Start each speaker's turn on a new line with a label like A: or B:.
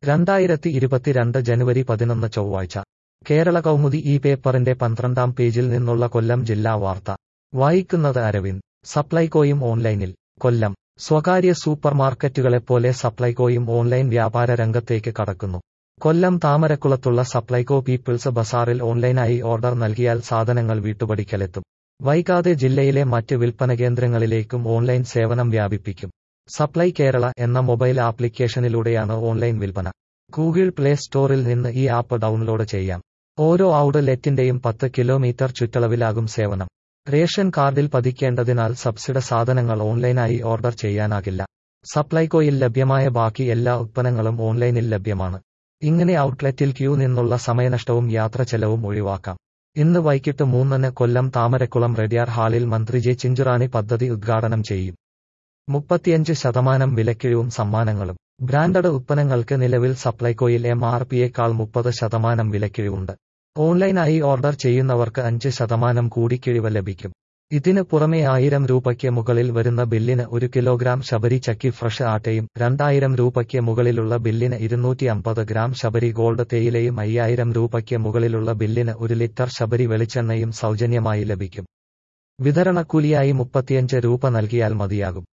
A: രണ്ടായിരത്തി ഇരുപത്തിരണ്ട് ജനുവരി പതിനൊന്ന് ചൊവ്വാഴ്ച കേരള കൗമുദി ഈ പേപ്പറിന്റെ പന്ത്രണ്ടാം പേജിൽ നിന്നുള്ള കൊല്ലം ജില്ലാ വാർത്ത വായിക്കുന്നത് അരവിന്ദ് സപ്ലൈകോയും ഓൺലൈനിൽ കൊല്ലം സ്വകാര്യ സൂപ്പർമാർക്കറ്റുകളെപ്പോലെ സപ്ലൈകോയും ഓൺലൈൻ വ്യാപാര രംഗത്തേക്ക് കടക്കുന്നു കൊല്ലം താമരക്കുളത്തുള്ള സപ്ലൈകോ പീപ്പിൾസ് ബസാറിൽ ഓൺലൈനായി ഓർഡർ നൽകിയാൽ സാധനങ്ങൾ വീട്ടുപടിക്കലെത്തും വൈകാതെ ജില്ലയിലെ മറ്റ് വിൽപ്പന കേന്ദ്രങ്ങളിലേക്കും ഓൺലൈൻ സേവനം വ്യാപിപ്പിക്കും സപ്ലൈ കേരള എന്ന മൊബൈൽ ആപ്ലിക്കേഷനിലൂടെയാണ് ഓൺലൈൻ വിൽപ്പന ഗൂഗിൾ പ്ലേ സ്റ്റോറിൽ നിന്ന് ഈ ആപ്പ് ഡൗൺലോഡ് ചെയ്യാം ഓരോ ഔട്ട്ലെറ്റിന്റെയും പത്ത് കിലോമീറ്റർ ചുറ്റളവിലാകും സേവനം റേഷൻ കാർഡിൽ പതിക്കേണ്ടതിനാൽ സബ്സിഡ സാധനങ്ങൾ ഓൺലൈനായി ഓർഡർ ചെയ്യാനാകില്ല സപ്ലൈകോയിൽ ലഭ്യമായ ബാക്കി എല്ലാ ഉത്പന്നങ്ങളും ഓൺലൈനിൽ ലഭ്യമാണ് ഇങ്ങനെ ഔട്ട്ലെറ്റിൽ ക്യൂ നിന്നുള്ള സമയനഷ്ടവും യാത്ര ചെലവും ഒഴിവാക്കാം ഇന്ന് വൈകിട്ട് മൂന്നിന് കൊല്ലം താമരക്കുളം റെഡിയാർ ഹാളിൽ മന്ത്രി ജെ ചിഞ്ചുറാണി പദ്ധതി ഉദ്ഘാടനം ചെയ്യും മുപ്പത്തിയഞ്ച് ശതമാനം വിലക്കിഴിവും സമ്മാനങ്ങളും ബ്രാൻഡഡ് ഉത്പന്നങ്ങൾക്ക് നിലവിൽ സപ്ലൈകോയിൽ എം ആർ പിയേക്കാൾ മുപ്പത് ശതമാനം വിലക്കിഴിവുണ്ട് ഓൺലൈനായി ഓർഡർ ചെയ്യുന്നവർക്ക് അഞ്ച് ശതമാനം കൂടി കിഴിവ് ലഭിക്കും ഇതിന് പുറമെ ആയിരം രൂപയ്ക്ക് മുകളിൽ വരുന്ന ബില്ലിന് ഒരു കിലോഗ്രാം ശബരി ചക്കി ഫ്രഷ് ആട്ടയും രണ്ടായിരം രൂപയ്ക്ക് മുകളിലുള്ള ബില്ലിന് ഇരുന്നൂറ്റി അമ്പത് ഗ്രാം ശബരി ഗോൾഡ് തേയിലയും അയ്യായിരം രൂപയ്ക്ക് മുകളിലുള്ള ബില്ലിന് ഒരു ലിറ്റർ ശബരി വെളിച്ചെണ്ണയും സൗജന്യമായി ലഭിക്കും വിതരണക്കൂലിയായി മുപ്പത്തിയഞ്ച് രൂപ നൽകിയാൽ മതിയാകും